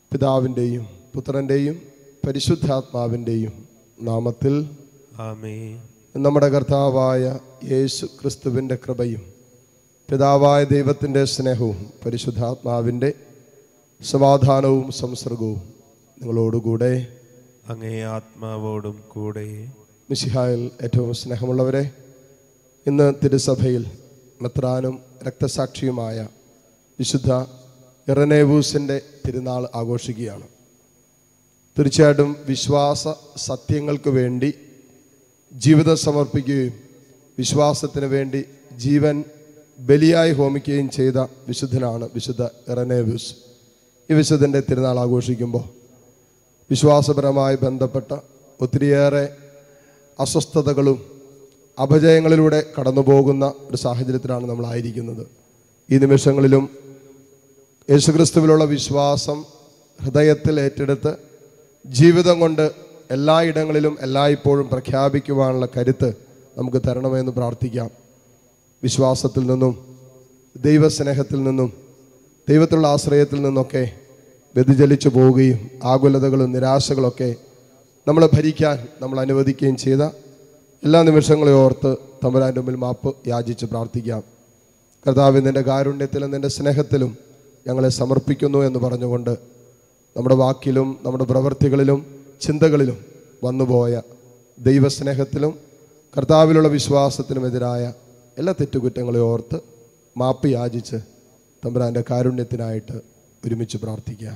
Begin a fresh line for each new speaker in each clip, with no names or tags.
പിതാവിൻ്റെയും പുത്രൻ്റെയും പരിശുദ്ധാത്മാവിൻ്റെയും നാമത്തിൽ
ആമേ
നമ്മുടെ കർത്താവായ യേശു ക്രിസ്തുവിൻ്റെ കൃപയും പിതാവായ ദൈവത്തിൻ്റെ സ്നേഹവും പരിശുദ്ധാത്മാവിൻ്റെ സമാധാനവും സംസർഗവും നിങ്ങളോടുകൂടെ
അങ്ങേ ആത്മാവോടും കൂടെ
മിശിഹായിൽ ഏറ്റവും സ്നേഹമുള്ളവരെ ഇന്ന് തിരുസഭയിൽ മെത്രാനും രക്തസാക്ഷിയുമായ വിശുദ്ധ ഇറനേവൂസിൻ്റെ തിരുനാൾ ആഘോഷിക്കുകയാണ് തീർച്ചയായിട്ടും വിശ്വാസ സത്യങ്ങൾക്ക് വേണ്ടി ജീവിതം സമർപ്പിക്കുകയും വിശ്വാസത്തിന് വേണ്ടി ജീവൻ ബലിയായി ഹോമിക്കുകയും ചെയ്ത വിശുദ്ധനാണ് വിശുദ്ധ ഇറനേവൂസ് ഈ വിശുദ്ധൻ്റെ തിരുനാൾ ആഘോഷിക്കുമ്പോൾ വിശ്വാസപരമായി ബന്ധപ്പെട്ട ഒത്തിരിയേറെ അസ്വസ്ഥതകളും അപജയങ്ങളിലൂടെ കടന്നു പോകുന്ന ഒരു സാഹചര്യത്തിലാണ് നമ്മളായിരിക്കുന്നത് ഈ നിമിഷങ്ങളിലും യേശുക്രിസ്തുവിലുള്ള വിശ്വാസം ഹൃദയത്തിൽ ഏറ്റെടുത്ത് ജീവിതം കൊണ്ട് എല്ലായിടങ്ങളിലും എല്ലായ്പ്പോഴും പ്രഖ്യാപിക്കുവാനുള്ള കരുത്ത് നമുക്ക് തരണമെന്ന് പ്രാർത്ഥിക്കാം വിശ്വാസത്തിൽ നിന്നും ദൈവസ്നേഹത്തിൽ നിന്നും ദൈവത്തിലുള്ള ആശ്രയത്തിൽ നിന്നൊക്കെ വ്യതിചലിച്ചു പോവുകയും ആകുലതകളും നിരാശകളൊക്കെ നമ്മളെ ഭരിക്കാൻ നമ്മൾ അനുവദിക്കുകയും ചെയ്ത എല്ലാ നിമിഷങ്ങളെ ഓർത്ത് തമ്പുരാൻ്റെ മുമ്പിൽ മാപ്പ് യാചിച്ച് പ്രാർത്ഥിക്കാം കർത്താവ് നിൻ്റെ കാരുണ്യത്തിലും നിൻ്റെ സ്നേഹത്തിലും ഞങ്ങളെ സമർപ്പിക്കുന്നു എന്ന് പറഞ്ഞുകൊണ്ട് നമ്മുടെ വാക്കിലും നമ്മുടെ പ്രവൃത്തികളിലും ചിന്തകളിലും വന്നുപോയ ദൈവസ്നേഹത്തിലും കർത്താവിലുള്ള വിശ്വാസത്തിനുമെതിരായ എല്ലാ തെറ്റുകുറ്റങ്ങളെ ഓർത്ത് മാപ്പ് യാചിച്ച് തമ്പുരാൻ്റെ കാരുണ്യത്തിനായിട്ട് ഒരുമിച്ച് പ്രാർത്ഥിക്കാം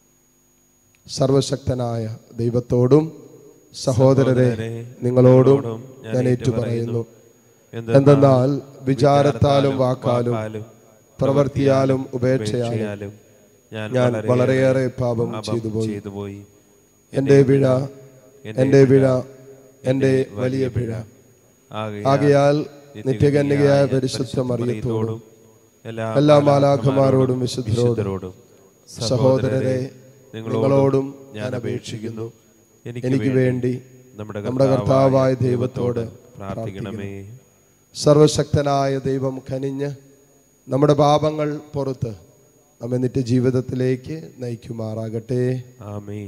സർവശക്തനായ ദൈവത്തോടും സഹോദരരെ നിങ്ങളോടും ഞാൻ ഏറ്റുപറയുന്നു എന്തെന്നാൽ വിചാരത്താലും വാക്കാലും പ്രവർത്തിയാലും ഉപേക്ഷയാലും ഞാൻ വളരെയേറെ പാപം ചെയ്തു പോയി
ചെയ്തുപോയി
എൻ്റെ പിഴ എൻ്റെ പിഴ എൻ്റെ വലിയ പിഴ ആകയാൽ നിത്യകന്യകയായ പരിശുദ്ധ മറിയത്തോടും എല്ലാ മാലാഖമാരോടും വിശുദ്ധരോടും സഹോദരരെ നിങ്ങളോടും ഞാൻ അപേക്ഷിക്കുന്നു എനിക്ക് വേണ്ടി നമ്മുടെ കർത്താവായ ദൈവത്തോട്
പ്രാർത്ഥിക്കണമേ
സർവശക്തനായ ദൈവം കനിഞ്ഞ് നമ്മുടെ പാപങ്ങൾ പുറത്ത് നമ്മെ നിത്യജീവിതത്തിലേക്ക് നയിക്കുമാറാകട്ടെ
ആമേ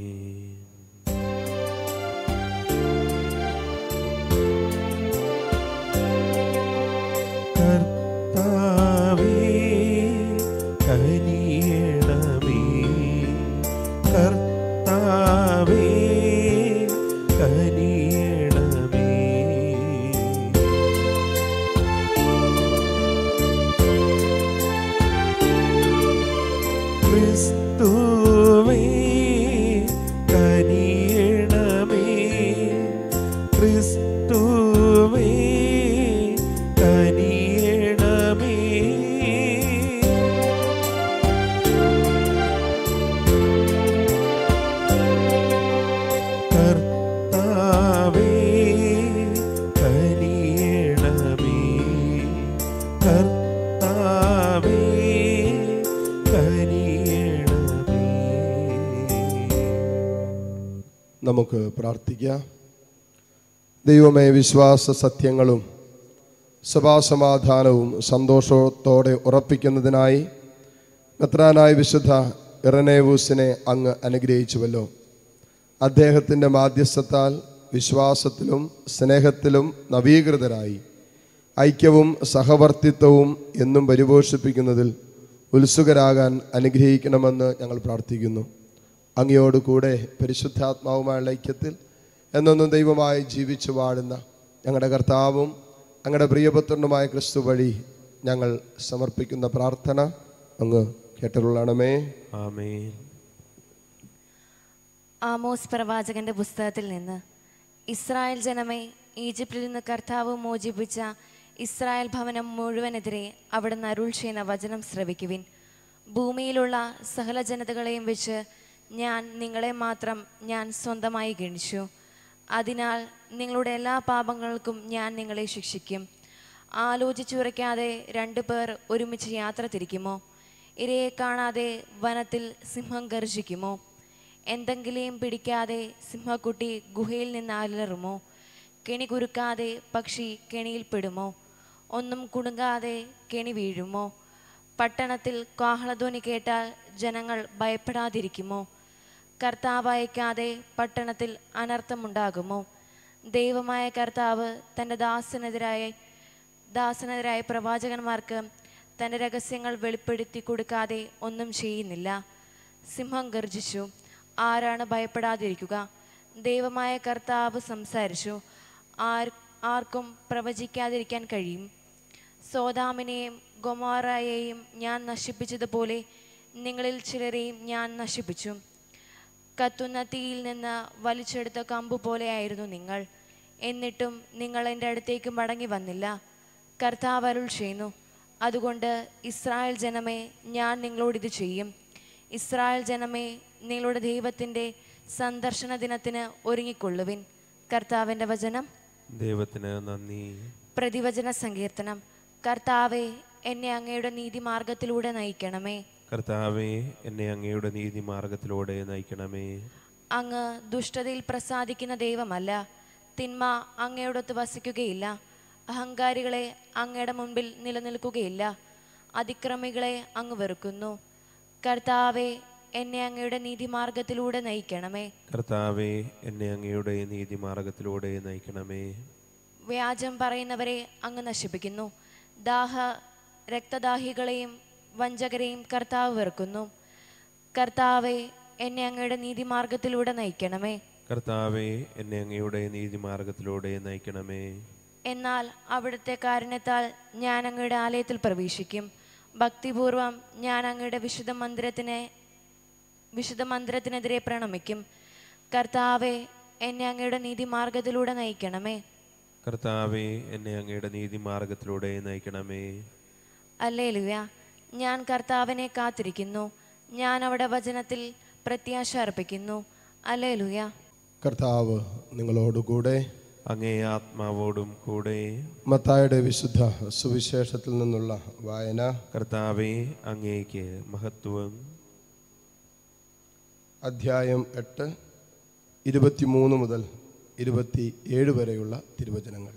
കർത്താവേ കനിയണമേ കർത്താവേ കനിയണമേ ക്രിസ്തുവേ കനിയണമേ ക്രിസ്തുവേ കനിയണമേ കർത്താവേ കനിയണമേ കർത്താവേ കനിയണമേ
നമുക്ക് പ്രാർത്ഥിക്കാം ദൈവമേ വിശ്വാസ സത്യങ്ങളും സഭാസമാധാനവും സന്തോഷത്തോടെ ഉറപ്പിക്കുന്നതിനായി മെത്രാനായ വിശുദ്ധ ഇറനേവൂസിനെ അങ്ങ് അനുഗ്രഹിച്ചുവല്ലോ അദ്ദേഹത്തിൻ്റെ മാധ്യസ്ഥത്താൽ വിശ്വാസത്തിലും സ്നേഹത്തിലും നവീകൃതരായി ഐക്യവും സഹവർത്തിത്വവും എന്നും പരിപോഷിപ്പിക്കുന്നതിൽ ഉത്സുകരാകാൻ അനുഗ്രഹിക്കണമെന്ന് ഞങ്ങൾ പ്രാർത്ഥിക്കുന്നു അങ്ങയോട് കൂടെ പരിശുദ്ധാത്മാവുമായുള്ള ഐക്യത്തിൽ എന്നൊന്നും ദൈവമായി ജീവിച്ചു വാഴുന്ന ഞങ്ങളുടെ കർത്താവും ഞങ്ങളുടെ പ്രിയപുത്രനുമായ ക്രിസ്തു വഴി ഞങ്ങൾ സമർപ്പിക്കുന്ന പ്രാർത്ഥന അങ്ങ് കേട്ടുകൊള്ളണമേ
ആമേൻ
ആമോസ് പ്രവാചകന്റെ പുസ്തകത്തിൽ നിന്ന് ഇസ്രായേൽ ജനമേ ഈജിപ്തിൽ നിന്ന് കർത്താവ് മോചിപ്പിച്ച ഇസ്രായേൽ ഭവനം മുഴുവനെതിരെ അവിടുന്ന് അരുൾ ചെയ്യുന്ന വചനം ശ്രവിക്കുവിൻ ഭൂമിയിലുള്ള സകല ജനതകളെയും വെച്ച് ഞാൻ നിങ്ങളെ മാത്രം ഞാൻ സ്വന്തമായി ഗണിച്ചു അതിനാൽ നിങ്ങളുടെ എല്ലാ പാപങ്ങൾക്കും ഞാൻ നിങ്ങളെ ശിക്ഷിക്കും ആലോചിച്ചുറയ്ക്കാതെ രണ്ടു പേർ ഒരുമിച്ച് യാത്ര തിരിക്കുമോ ഇരയെ കാണാതെ വനത്തിൽ സിംഹം ഗർജിക്കുമോ എന്തെങ്കിലും പിടിക്കാതെ സിംഹക്കുട്ടി ഗുഹയിൽ നിന്ന് അലറുമോ കെണി കുരുക്കാതെ പക്ഷി കെണിയിൽപ്പെടുമോ ഒന്നും കുടുങ്ങാതെ കെണി വീഴുമോ പട്ടണത്തിൽ കാഹളധ്വനി കേട്ടാൽ ജനങ്ങൾ ഭയപ്പെടാതിരിക്കുമോ കർത്താവ് അയക്കാതെ പട്ടണത്തിൽ അനർത്ഥമുണ്ടാകുമോ ദൈവമായ കർത്താവ് തൻ്റെ ദാസനെതിരായ ദാസനെതിരായ പ്രവാചകന്മാർക്ക് തൻ്റെ രഹസ്യങ്ങൾ വെളിപ്പെടുത്തി കൊടുക്കാതെ ഒന്നും ചെയ്യുന്നില്ല സിംഹം ഗർജിച്ചു ആരാണ് ഭയപ്പെടാതിരിക്കുക ദൈവമായ കർത്താവ് സംസാരിച്ചു ആർ ആർക്കും പ്രവചിക്കാതിരിക്കാൻ കഴിയും സോദാമിനെയും ഗൊമാറയെയും ഞാൻ നശിപ്പിച്ചതുപോലെ നിങ്ങളിൽ ചിലരെയും ഞാൻ നശിപ്പിച്ചു കത്തുന്ന തീയിൽ നിന്ന് വലിച്ചെടുത്ത കമ്പ് പോലെയായിരുന്നു നിങ്ങൾ എന്നിട്ടും നിങ്ങൾ എൻ്റെ അടുത്തേക്ക് മടങ്ങി വന്നില്ല കർത്താവ് അരുൾ ചെയ്യുന്നു അതുകൊണ്ട് ഇസ്രായേൽ ജനമേ ഞാൻ നിങ്ങളോട് ഇത് ചെയ്യും ഇസ്രായേൽ ജനമേ നിങ്ങളുടെ ദൈവത്തിൻ്റെ സന്ദർശന ദിനത്തിന് ഒരുങ്ങിക്കൊള്ളുവിൻ കർത്താവിൻ്റെ വചനം
ദൈവത്തിന് നന്ദി
പ്രതിവചന സങ്കീർത്തനം കർത്താവെ എന്നെ അങ്ങയുടെ നീതിമാർഗത്തിലൂടെ നയിക്കണമേ
കർത്താവെ എന്നെ അങ്ങയുടെ നീതി മാർഗത്തിലൂടെ നയിക്കണമേ
അങ്ങ് ദുഷ്ടതയിൽ പ്രസാദിക്കുന്ന ദൈവമല്ല തിന്മ അങ്ങയോടൊത്ത് വസിക്കുകയില്ല അഹങ്കാരികളെ അങ്ങയുടെ മുൻപിൽ നിലനിൽക്കുകയില്ല അതിക്രമികളെ അങ്ങ് വെറുക്കുന്നു കർത്താവെ എന്നെ അങ്ങയുടെ നീതിമാർഗത്തിലൂടെ നയിക്കണമേ
കർത്താവെ എന്നെ അങ്ങയുടെ നീതി മാർഗത്തിലൂടെ നയിക്കണമേ
വ്യാജം പറയുന്നവരെ അങ്ങ് നശിപ്പിക്കുന്നു ദാഹ രക്തദാഹികളെയും വഞ്ചകരെയും കർത്താവ് വെറുക്കുന്നു കർത്താവെ എന്നെ അങ്ങയുടെ നീതിമാർഗത്തിലൂടെ നയിക്കണമേ
കർത്താവെ എന്നെ അങ്ങയുടെ നീതി മാർഗത്തിലൂടെ നയിക്കണമേ
എന്നാൽ അവിടുത്തെ കാരുണ്യത്താൽ ഞാൻ അങ്ങയുടെ ആലയത്തിൽ പ്രവേശിക്കും ഭക്തിപൂർവം ഞാൻ അങ്ങയുടെ വിശുദ്ധ മന്ദിരത്തിനെ വിശുദ്ധ മന്ദിരത്തിനെതിരെ പ്രണമിക്കും കർത്താവെ എന്നെ അങ്ങയുടെ നീതിമാർഗത്തിലൂടെ നയിക്കണമേ
കർത്താവെ എന്നെ അങ്ങയുടെ നീതി മാർഗത്തിലൂടെ നയിക്കണമേ
അല്ലേലുയ ഞാൻ കർത്താവിനെ കാത്തിരിക്കുന്നു ഞാൻ അവിടെ വചനത്തിൽ പ്രത്യാശ അർപ്പിക്കുന്നു അല്ലേലുയ
കർത്താവ് നിങ്ങളോടുകൂടെ
അങ്ങേ ആത്മാവോടും കൂടെ
മത്തായുടെ വിശുദ്ധ സുവിശേഷത്തിൽ നിന്നുള്ള വായന
കർത്താവെ അങ്ങേക്ക് മഹത്വം
അധ്യായം എട്ട് ഇരുപത്തിമൂന്ന് മുതൽ ഇരുപത്തി ഏഴ് വരെയുള്ള തിരുവചനങ്ങൾ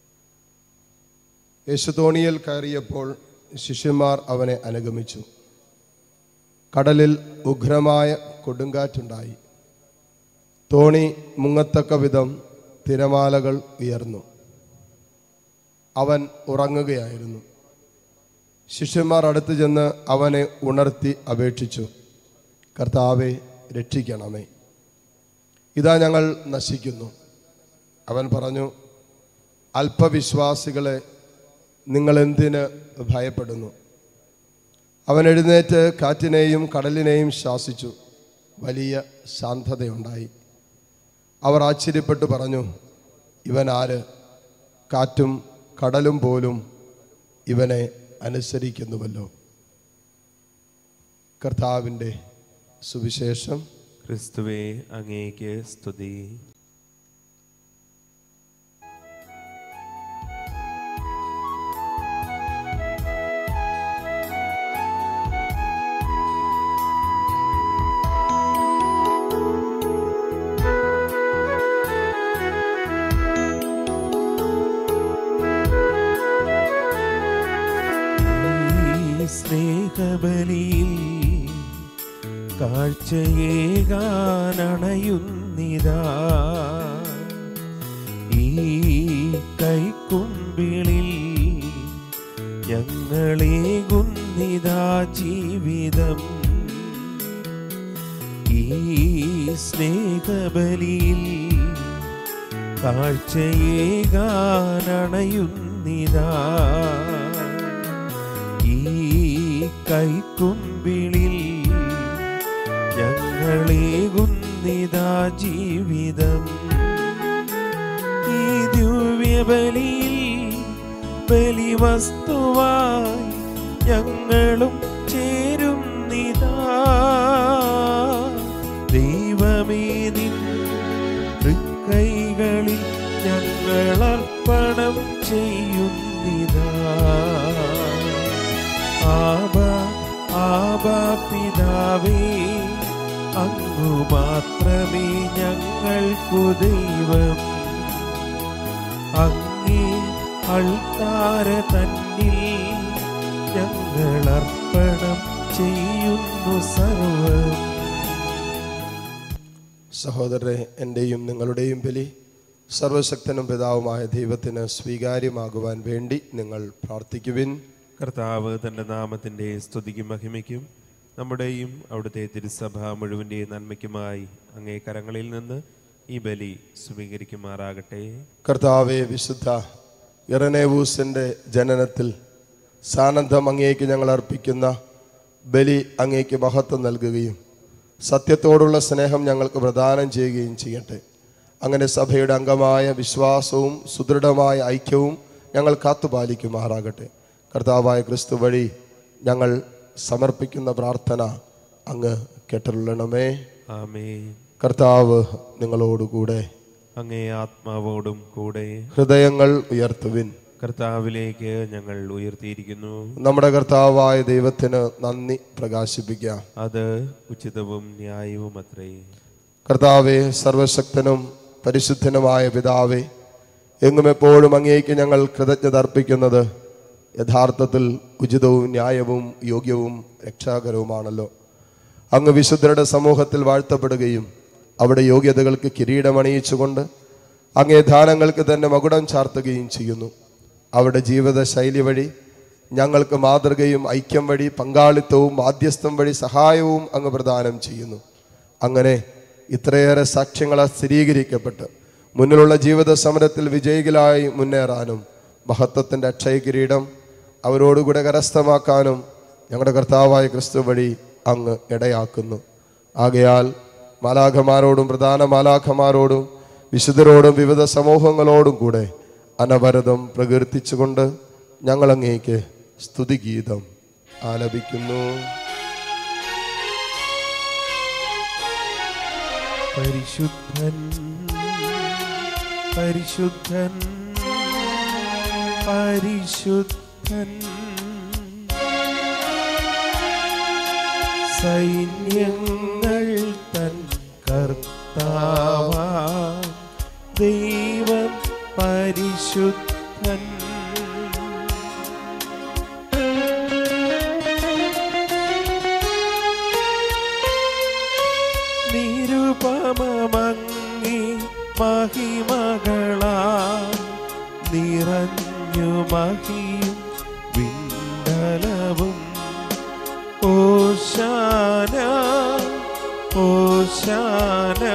യേശുതോണിയിൽ കയറിയപ്പോൾ ശിഷ്യന്മാർ അവനെ അനുഗമിച്ചു കടലിൽ ഉഗ്രമായ കൊടുങ്കാറ്റുണ്ടായി തോണി മുങ്ങത്തക്ക വിധം തിരമാലകൾ ഉയർന്നു അവൻ ഉറങ്ങുകയായിരുന്നു ശിഷ്യന്മാർ അടുത്തു ചെന്ന് അവനെ ഉണർത്തി അപേക്ഷിച്ചു കർത്താവെ രക്ഷിക്കണമേ ഇതാ ഞങ്ങൾ നശിക്കുന്നു അവൻ പറഞ്ഞു അല്പവിശ്വാസികളെ നിങ്ങൾ എന്തിന് ഭയപ്പെടുന്നു അവൻ എഴുന്നേറ്റ് കാറ്റിനെയും കടലിനെയും ശാസിച്ചു വലിയ ശാന്തതയുണ്ടായി അവർ ആശ്ചര്യപ്പെട്ടു പറഞ്ഞു ഇവൻ ആര് കാറ്റും കടലും പോലും ഇവനെ അനുസരിക്കുന്നുവല്ലോ കർത്താവിൻ്റെ സുവിശേഷം
ക്രിസ്തുവെ അങ്ങേക്ക് സ്തുതി ഈ സ്നേഹബലിയിൽ കാഴ്ചയേകാനണയുന്നിതാ ഈ കൈക്കുമ്പിളിൽ ഞങ്ങളേകുന്നിതാ ജീവിതം ഈ സ്നേഹബലിയിൽ കാഴ്ചയേകാനണയുന്നിതാ ഈ കൈക്കുമ്പിളിൽ ഞങ്ങളേകുന്നിതാ ജീവിതം ഈ ദിവ്യബലിയിൽ ബലിവസ്തുവായി ഞങ്ങളും ചേരുന്നിതാ ദൈവമേ നിൻ തൃക്കൈകളിൽ ഞങ്ങൾ അർപ്പണം ചെയ്യുന്നിതാ ആബ ആബ പിതാവേ അങ്ങു മാത്രമേ ഞങ്ങൾക്കു ദൈവം അങ്ങേ അൾത്താര തന്നിൽ ഞങ്ങൾ അർപ്പണം ചെയ്യുന്നു സർവം
സഹോദരരെ എൻ്റെയും നിങ്ങളുടെയും ബലി സർവശക്തനും പിതാവുമായ ദൈവത്തിന് സ്വീകാര്യമാകുവാൻ വേണ്ടി നിങ്ങൾ പ്രാർത്ഥിക്കുവിൻ
കർത്താവ് തന്റെ നാമത്തിന്റെ സ്തുതിക്കും മഹിമയ്ക്കും നമ്മുടെയും അവിടുത്തെ തിരുസഭ മുഴുവന്റെയും നന്മയ്ക്കുമായി അങ്ങേ കരങ്ങളിൽ നിന്ന് ഈ ബലി സ്വീകരിക്കുമാറാകട്ടെ
കർത്താവെ വിശുദ്ധ ഇറനേവൂസിൻ്റെ ജനനത്തിൽ സാനന്ദം അങ്ങേക്ക് ഞങ്ങൾ അർപ്പിക്കുന്ന ബലി അങ്ങേക്ക് മഹത്വം നൽകുകയും സത്യത്തോടുള്ള സ്നേഹം ഞങ്ങൾക്ക് പ്രദാനം ചെയ്യുകയും ചെയ്യട്ടെ അങ്ങനെ സഭയുടെ അംഗമായ വിശ്വാസവും സുദൃഢമായ ഐക്യവും ഞങ്ങൾ കാത്തുപാലിക്കുമാറാകട്ടെ കർത്താവായ ക്രിസ്തു വഴി ഞങ്ങൾ സമർപ്പിക്കുന്ന പ്രാർത്ഥന അങ്ങ് കേട്ടരുള്ളണമേ
ആമേ
കർത്താവ് നിങ്ങളോടുകൂടെ
അങ്ങേ ആത്മാവോടും കൂടെ
ഹൃദയങ്ങൾ ഉയർത്തുവിൻ
കർത്താവിലേക്ക് ഞങ്ങൾ ഉയർത്തിയിരിക്കുന്നു
നമ്മുടെ കർത്താവായ ദൈവത്തിന് നന്ദി പ്രകാശിപ്പിക്കാം
അത് ഉചിതവും ന്യായവും അത്രേ
കർത്താവെ സർവശക്തനും പരിശുദ്ധനുമായ പിതാവേ എങ്ങും എപ്പോഴും അങ്ങേക്ക് ഞങ്ങൾ കൃതജ്ഞത അർപ്പിക്കുന്നത് യഥാർത്ഥത്തിൽ ഉചിതവും ന്യായവും യോഗ്യവും രക്ഷാകരവുമാണല്ലോ അങ്ങ് വിശുദ്ധരുടെ സമൂഹത്തിൽ വാഴ്ത്തപ്പെടുകയും അവിടെ യോഗ്യതകൾക്ക് കിരീടമണിയിച്ചുകൊണ്ട് അങ്ങേ ദാനങ്ങൾക്ക് തന്നെ മകുടം ചാർത്തുകയും ചെയ്യുന്നു അവിടെ ജീവിത ശൈലി വഴി ഞങ്ങൾക്ക് മാതൃകയും ഐക്യം വഴി പങ്കാളിത്തവും മാധ്യസ്ഥം വഴി സഹായവും അങ്ങ് പ്രദാനം ചെയ്യുന്നു അങ്ങനെ ഇത്രയേറെ സാക്ഷ്യങ്ങളെ സ്ഥിരീകരിക്കപ്പെട്ട് മുന്നിലുള്ള ജീവിത സമരത്തിൽ വിജയികളായി മുന്നേറാനും മഹത്വത്തിൻ്റെ അക്ഷയ കിരീടം അവരോടുകൂടെ കരസ്ഥമാക്കാനും ഞങ്ങളുടെ കർത്താവായ ക്രിസ്തു വഴി അങ്ങ് ഇടയാക്കുന്നു ആകയാൽ മാലാഖമാരോടും പ്രധാന മാലാഖമാരോടും വിശുദ്ധരോടും വിവിധ സമൂഹങ്ങളോടും കൂടെ അനവരതം പ്രകീർത്തിച്ചുകൊണ്ട് ഞങ്ങളങ്ങേക്ക് സ്തുതിഗീതം ആലപിക്കുന്നു
പരിശുദ്ധൻ പരിശുദ്ധൻ പരിശുദ്ധൻ സൈന്യങ്ങൾ തൻ കർത്താവ ദൈവം പരിശുദ്ധൻ നിരുപമങ്ങി മഹിമകളാ നിറഞ്ഞു മഹിയും വിണ്ടലവും ഓശാന ഓശാന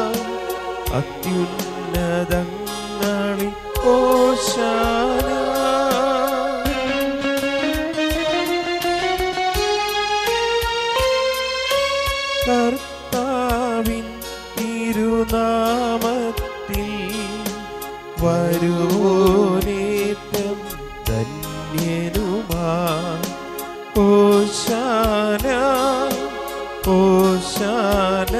അത്യുന്നതങ്ങളിൽ ഓശാന കർത്താവിൻ തിരുനാമത്തിൽ വരുവോനേറ്റം ധന്യനുമാ ഓശാന ഓശാന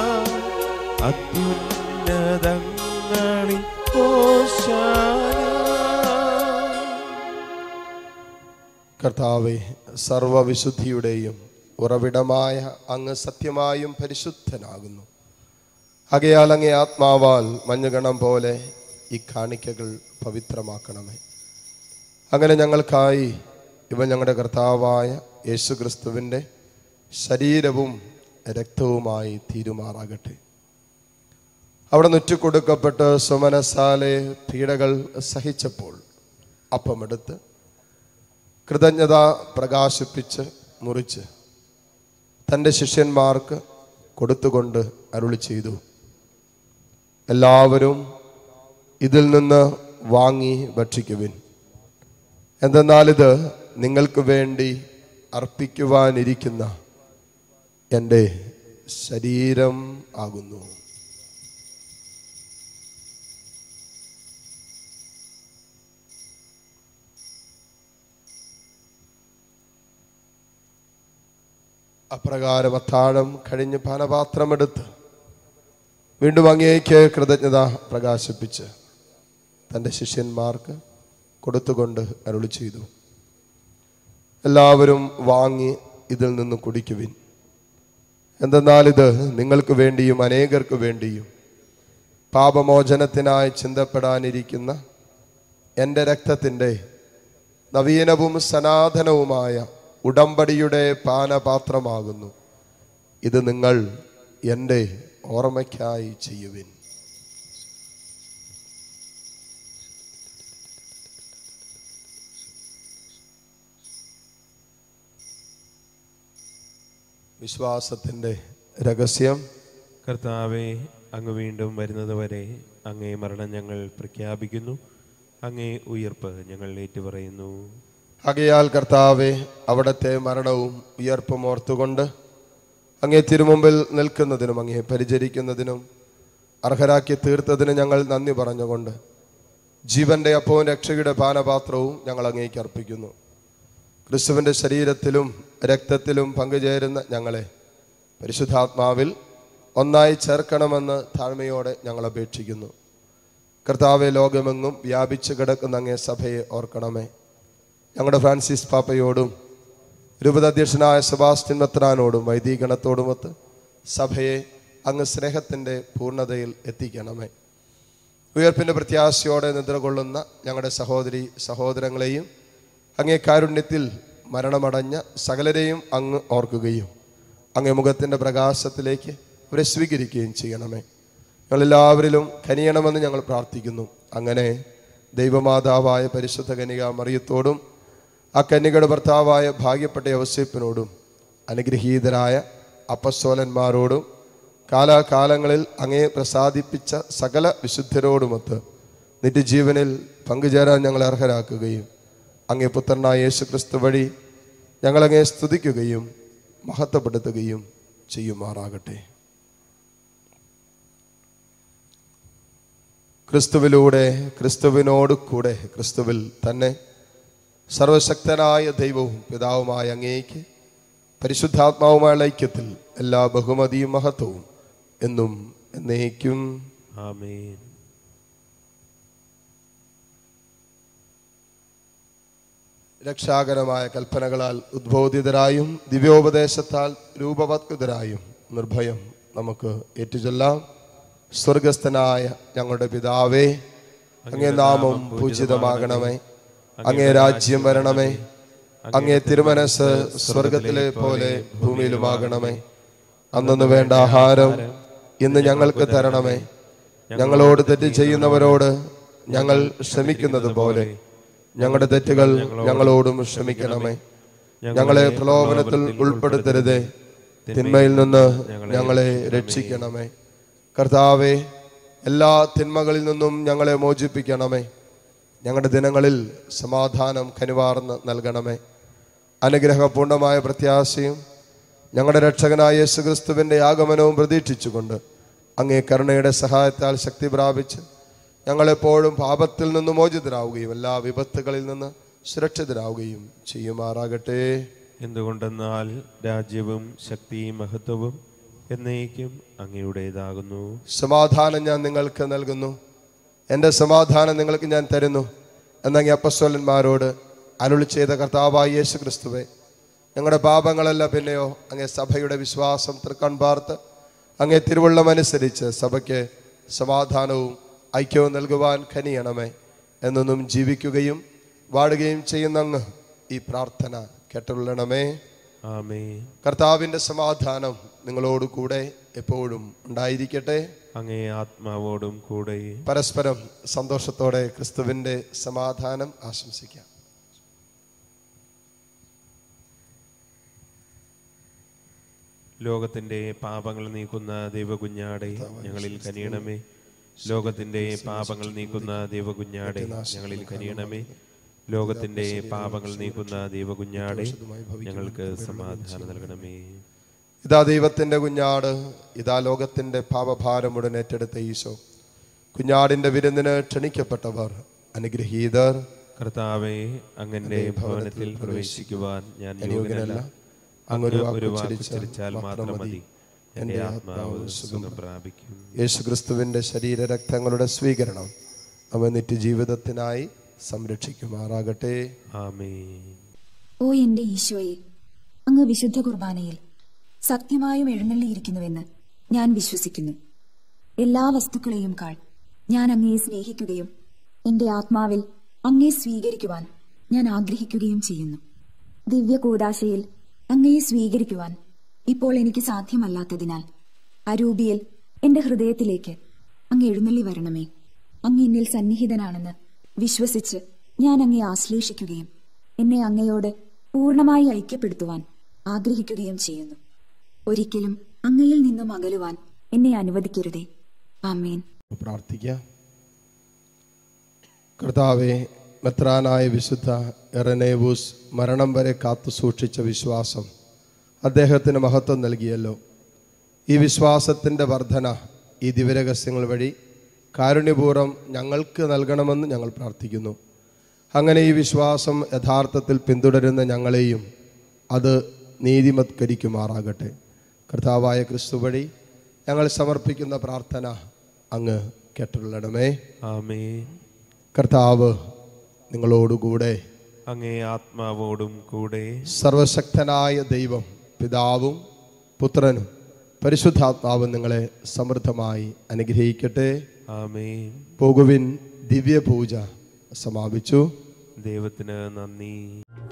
അത്യുന്നതങ്ങളിൽ ഓശാന
കർത്താവെ സർവവിശുദ്ധിയുടെയും ഉറവിടമായ അങ്ങ് സത്യമായും പരിശുദ്ധനാകുന്നു ആകയാൽ അങ്ങേ ആത്മാവാൽ മഞ്ഞുകണം പോലെ ഈ കാണിക്കകൾ പവിത്രമാക്കണമേ അങ്ങനെ ഞങ്ങൾക്കായി ഇവ ഞങ്ങളുടെ കർത്താവായ യേശുക്രിസ്തുവിൻ്റെ ശരീരവും രക്തവുമായി തീരുമാറാകട്ടെ അവിടെ നുറ്റിക്കൊടുക്കപ്പെട്ട് സുമനസാലെ പീഡകൾ സഹിച്ചപ്പോൾ അപ്പമെടുത്ത് കൃതജ്ഞത പ്രകാശിപ്പിച്ച് മുറിച്ച് തൻ്റെ ശിഷ്യന്മാർക്ക് കൊടുത്തുകൊണ്ട് അരുളി ചെയ്തു എല്ലാവരും ഇതിൽ നിന്ന് വാങ്ങി ഭക്ഷിക്കുവിൻ എന്തെന്നാൽ ഇത് നിങ്ങൾക്ക് വേണ്ടി അർപ്പിക്കുവാനിരിക്കുന്ന എൻ്റെ ശരീരം ആകുന്നു അപ്രകാരം അത്താഴം കഴിഞ്ഞ് പാനപാത്രമെടുത്ത് വീണ്ടും അങ്ങേക്ക് കൃതജ്ഞത പ്രകാശിപ്പിച്ച് തൻ്റെ ശിഷ്യന്മാർക്ക് കൊടുത്തുകൊണ്ട് അരുളി ചെയ്തു എല്ലാവരും വാങ്ങി ഇതിൽ നിന്ന് കുടിക്കുവിൻ എന്തെന്നാൽ ഇത് നിങ്ങൾക്ക് വേണ്ടിയും അനേകർക്ക് വേണ്ടിയും പാപമോചനത്തിനായി ചിന്തപ്പെടാനിരിക്കുന്ന എൻ്റെ രക്തത്തിൻ്റെ നവീനവും സനാതനവുമായ ഉടമ്പടിയുടെ പാനപാത്രമാകുന്നു ഇത് നിങ്ങൾ എൻ്റെ ഓർമ്മയ്ക്കായി ചെയ്യുവിൻ വിശ്വാസത്തിൻ്റെ രഹസ്യം
കർത്താവെ അങ്ങ് വീണ്ടും വരുന്നതുവരെ അങ്ങേ മരണം ഞങ്ങൾ പ്രഖ്യാപിക്കുന്നു അങ്ങേ ഉയർപ്പ് ഞങ്ങൾ ഏറ്റുപറയുന്നു
ആകയാൽ കർത്താവെ അവിടത്തെ മരണവും ഉയർപ്പും ഓർത്തുകൊണ്ട് അങ്ങേ തിരുമുമ്പിൽ നിൽക്കുന്നതിനും അങ്ങേ പരിചരിക്കുന്നതിനും അർഹരാക്കി തീർത്തതിന് ഞങ്ങൾ നന്ദി പറഞ്ഞുകൊണ്ട് ജീവന്റെ അപ്പവും രക്ഷയുടെ പാനപാത്രവും ഞങ്ങൾ അങ്ങേക്ക് അർപ്പിക്കുന്നു ക്രിസ്തുവിൻ്റെ ശരീരത്തിലും രക്തത്തിലും പങ്കുചേരുന്ന ഞങ്ങളെ പരിശുദ്ധാത്മാവിൽ ഒന്നായി ചേർക്കണമെന്ന് താഴ്മയോടെ ഞങ്ങൾ അപേക്ഷിക്കുന്നു കർത്താവെ ലോകമെങ്ങും വ്യാപിച്ചു കിടക്കുന്ന അങ്ങേ സഭയെ ഓർക്കണമേ ഞങ്ങളുടെ ഫ്രാൻസിസ് പാപ്പയോടും രൂപതാധ്യക്ഷനായ സെബാസ്റ്റ്യൻ മെത്രാനോടും വൈദികണത്തോടുമൊത്ത് സഭയെ അങ്ങ് സ്നേഹത്തിൻ്റെ പൂർണ്ണതയിൽ എത്തിക്കണമേ ഉയർപ്പിൻ്റെ പ്രത്യാശയോടെ നിദ്രകൊള്ളുന്ന ഞങ്ങളുടെ സഹോദരി സഹോദരങ്ങളെയും അങ്ങേ കാരുണ്യത്തിൽ മരണമടഞ്ഞ സകലരെയും അങ്ങ് ഓർക്കുകയും അങ്ങേ മുഖത്തിൻ്റെ പ്രകാശത്തിലേക്ക് അവരെ സ്വീകരിക്കുകയും ചെയ്യണമേ ഞങ്ങളെല്ലാവരിലും കനിയണമെന്ന് ഞങ്ങൾ പ്രാർത്ഥിക്കുന്നു അങ്ങനെ ദൈവമാതാവായ പരിശുദ്ധ കനിക മറിയത്തോടും ആ കന്യകയുടെ ഭർത്താവായ ഭാഗ്യപ്പെട്ട യവസേപ്പിനോടും അനുഗ്രഹീതരായ അപ്പസ്വലന്മാരോടും കാലാകാലങ്ങളിൽ അങ്ങേ പ്രസാദിപ്പിച്ച സകല വിശുദ്ധരോടുമൊത്ത് നിത്യജീവനിൽ പങ്കുചേരാൻ ഞങ്ങളെ അർഹരാക്കുകയും അങ്ങേ പുത്രനായ യേശു ക്രിസ്തു വഴി ഞങ്ങളങ്ങേ സ്തുതിക്കുകയും മഹത്വപ്പെടുത്തുകയും ചെയ്യുമാറാകട്ടെ ക്രിസ്തുവിലൂടെ ക്രിസ്തുവിനോട് കൂടെ ക്രിസ്തുവിൽ തന്നെ സർവശക്തനായ ദൈവവും പിതാവുമായ അങ്ങേക്ക് പരിശുദ്ധാത്മാവുമായുള്ള ഐക്യത്തിൽ എല്ലാ ബഹുമതിയും മഹത്വവും എന്നും എന്നേക്കും
ആമേൻ
രക്ഷാകരമായ കൽപ്പനകളാൽ ഉദ്ബോധിതരായും ദിവ്യോപദേശത്താൽ രൂപവത്കൃതരായും നിർഭയം നമുക്ക് ഏറ്റുചൊല്ലാം സ്വർഗസ്ഥനായ ഞങ്ങളുടെ പിതാവേ അങ്ങേ നാമം പൂജിതമാകണമേ അങ്ങേ രാജ്യം വരണമേ അങ്ങേ തിരുമനസ് സ്വർഗത്തിലെ പോലെ ഭൂമിയിലുമാകണമേ അന്നു വേണ്ട ആഹാരം ഇന്ന് ഞങ്ങൾക്ക് തരണമേ ഞങ്ങളോട് തെറ്റ് ചെയ്യുന്നവരോട് ഞങ്ങൾ ക്ഷമിക്കുന്നത് പോലെ ഞങ്ങളുടെ തെറ്റുകൾ ഞങ്ങളോടും ക്ഷമിക്കണമേ ഞങ്ങളെ പ്രലോഭനത്തിൽ ഉൾപ്പെടുത്തരുതേ തിന്മയിൽ നിന്ന് ഞങ്ങളെ രക്ഷിക്കണമേ കർത്താവെ എല്ലാ തിന്മകളിൽ നിന്നും ഞങ്ങളെ മോചിപ്പിക്കണമേ ഞങ്ങളുടെ ദിനങ്ങളിൽ സമാധാനം കനിവാർന്ന് നൽകണമേ അനുഗ്രഹപൂർണമായ പ്രത്യാശയും ഞങ്ങളുടെ രക്ഷകനായ യേശുക്രിസ്തുവിൻ്റെ ആഗമനവും പ്രതീക്ഷിച്ചുകൊണ്ട് അങ്ങേ കരുണയുടെ സഹായത്താൽ ശക്തി പ്രാപിച്ച് ഞങ്ങളെപ്പോഴും പാപത്തിൽ നിന്ന് മോചിതരാവുകയും എല്ലാ വിപത്തുകളിൽ നിന്ന് സുരക്ഷിതരാവുകയും ചെയ്യുമാറാകട്ടെ
എന്തുകൊണ്ടെന്നാൽ രാജ്യവും ശക്തിയും മഹത്വവും എന്നേക്കും അങ്ങയുടേതാകുന്നു
സമാധാനം ഞാൻ നിങ്ങൾക്ക് നൽകുന്നു എൻ്റെ സമാധാനം നിങ്ങൾക്ക് ഞാൻ തരുന്നു എന്നങ്ങി അപ്പസ്വലന്മാരോട് അരുളി ചെയ്ത കർത്താവായ യേശു ക്രിസ്തുവെ ഞങ്ങളുടെ പാപങ്ങളല്ല പിന്നെയോ അങ്ങേ സഭയുടെ വിശ്വാസം തൃക്കൺ പാർത്ത് അങ്ങേ തിരുവുള്ളമനുസരിച്ച് സഭയ്ക്ക് സമാധാനവും ഐക്യവും നൽകുവാൻ കനിയണമേ എന്നൊന്നും ജീവിക്കുകയും വാടുകയും ചെയ്യുന്ന അങ്ങ് ഈ പ്രാർത്ഥന കേട്ടുള്ളണമേ
ആമേൻ
കർത്താവിൻ്റെ സമാധാനം നിങ്ങളോട് കൂടെ എപ്പോഴും ഉണ്ടായിരിക്കട്ടെ
അങ്ങേ ആത്മാവോടും കൂടെ
പരസ്പരം സന്തോഷത്തോടെ ക്രിസ്തുവിൻ്റെ സമാധാനം ആശംസിക്കാം
ലോകത്തിന്റെ പാപങ്ങൾ നീക്കുന്ന ദൈവകുഞ്ഞാടെ ഞങ്ങളിൽ കനിയണമേ ലോകത്തിന്റെ പാപങ്ങൾ നീക്കുന്ന ദൈവകുഞ്ഞാടെ ഞങ്ങളിൽ കനിയണമേ ലോകത്തിന്റെ പാപങ്ങൾ നീക്കുന്ന ദൈവകുഞ്ഞാടെ ഞങ്ങൾക്ക് സമാധാനം നൽകണമേ
ഇതാ ദൈവത്തിൻ്റെ കുഞ്ഞാട് ഇതാ ലോകത്തിൻ്റെ പാപഭാരം ഉടൻ ഏറ്റെടുത്ത ഈശോ കുഞ്ഞാടിൻ്റെ വിരുന്നിന് ക്ഷണിക്കപ്പെട്ടവർ അനുഗ്രഹീതർ
കർത്താവെ അങ്ങന്റെ ഭവനത്തിൽ പ്രവേശിക്കുവാൻ ഞാൻ
യോഗ്യനല്ല
യോഗ്യനല്ല
അങ്ങൊരു
അങ്ങ് ഒരു
വാക്ക്
വാക്ക്
ഉച്ചരിച്ചാൽ
ഉച്ചരിച്ചാൽ മാത്രം മതി എന്റെ ആത്മാവ് സുഖം പ്രാപിക്കും
യേശു ക്രിസ്തുവിൻ്റെ ശരീരരക്തങ്ങളുടെ സ്വീകരണം നമ്മെ നിത്യജീവിതത്തിനായി സംരക്ഷിക്കുമാറാകട്ടെ
ആമേൻ
ഓ എന്റെ ഈശോയെ അങ്ങ് വിശുദ്ധ കുർബാനയിൽ സത്യമായും എഴുന്നള്ളിയിരിക്കുന്നുവെന്ന് ഞാൻ വിശ്വസിക്കുന്നു എല്ലാ വസ്തുക്കളെയും കാൾ ഞാൻ അങ്ങയെ സ്നേഹിക്കുകയും എന്റെ ആത്മാവിൽ അങ്ങയെ സ്വീകരിക്കുവാൻ ഞാൻ ആഗ്രഹിക്കുകയും ചെയ്യുന്നു ദിവ്യ കൂടാശയിൽ അങ്ങയെ സ്വീകരിക്കുവാൻ ഇപ്പോൾ എനിക്ക് സാധ്യമല്ലാത്തതിനാൽ അരൂപിയിൽ എന്റെ ഹൃദയത്തിലേക്ക് അങ്ങ് എഴുന്നള്ളി വരണമേ അങ്ങ് എന്നിൽ സന്നിഹിതനാണെന്ന് വിശ്വസിച്ച് ഞാൻ അങ്ങയെ ആശ്ലേഷിക്കുകയും എന്നെ അങ്ങയോട് പൂർണ്ണമായി ഐക്യപ്പെടുത്തുവാൻ ആഗ്രഹിക്കുകയും ചെയ്യുന്നു ഒരിക്കലും അങ്ങയിൽ നിന്നും അകലുവാൻ എന്നെ അനുവദിക്കരുതേ ആമേൻ
പ്രാർത്ഥിക്കാം കർത്താവെ മെത്രാനായ വിശുദ്ധ എറനേവൂസ് മരണം വരെ കാത്തു സൂക്ഷിച്ച വിശ്വാസം അദ്ദേഹത്തിന് മഹത്വം നൽകിയല്ലോ ഈ വിശ്വാസത്തിൻ്റെ വർധന ഈ ദിവരഹസ്യങ്ങൾ വഴി കാരുണ്യപൂർവ്വം ഞങ്ങൾക്ക് നൽകണമെന്ന് ഞങ്ങൾ പ്രാർത്ഥിക്കുന്നു അങ്ങനെ ഈ വിശ്വാസം യഥാർത്ഥത്തിൽ പിന്തുടരുന്ന ഞങ്ങളെയും അത് നീതിമത്കരിക്കുമാറാകട്ടെ കർത്താവായ ക്രിസ്തു വഴി ഞങ്ങൾ സമർപ്പിക്കുന്ന പ്രാർത്ഥന അങ്ങ് കേട്ടുള്ളണമേ
ആമേൻ
കർത്താവ് നിങ്ങളോടുകൂടെ
അങ്ങേ ആത്മാവോടും കൂടെ
സർവശക്തനായ ദൈവം പിതാവും പുത്രനും പരിശുദ്ധാത്മാവും നിങ്ങളെ സമൃദ്ധമായി അനുഗ്രഹിക്കട്ടെ
ആമേൻ
പോകുവിൻ ദിവ്യപൂജ സമാപിച്ചു
ദൈവത്തിന് നന്ദി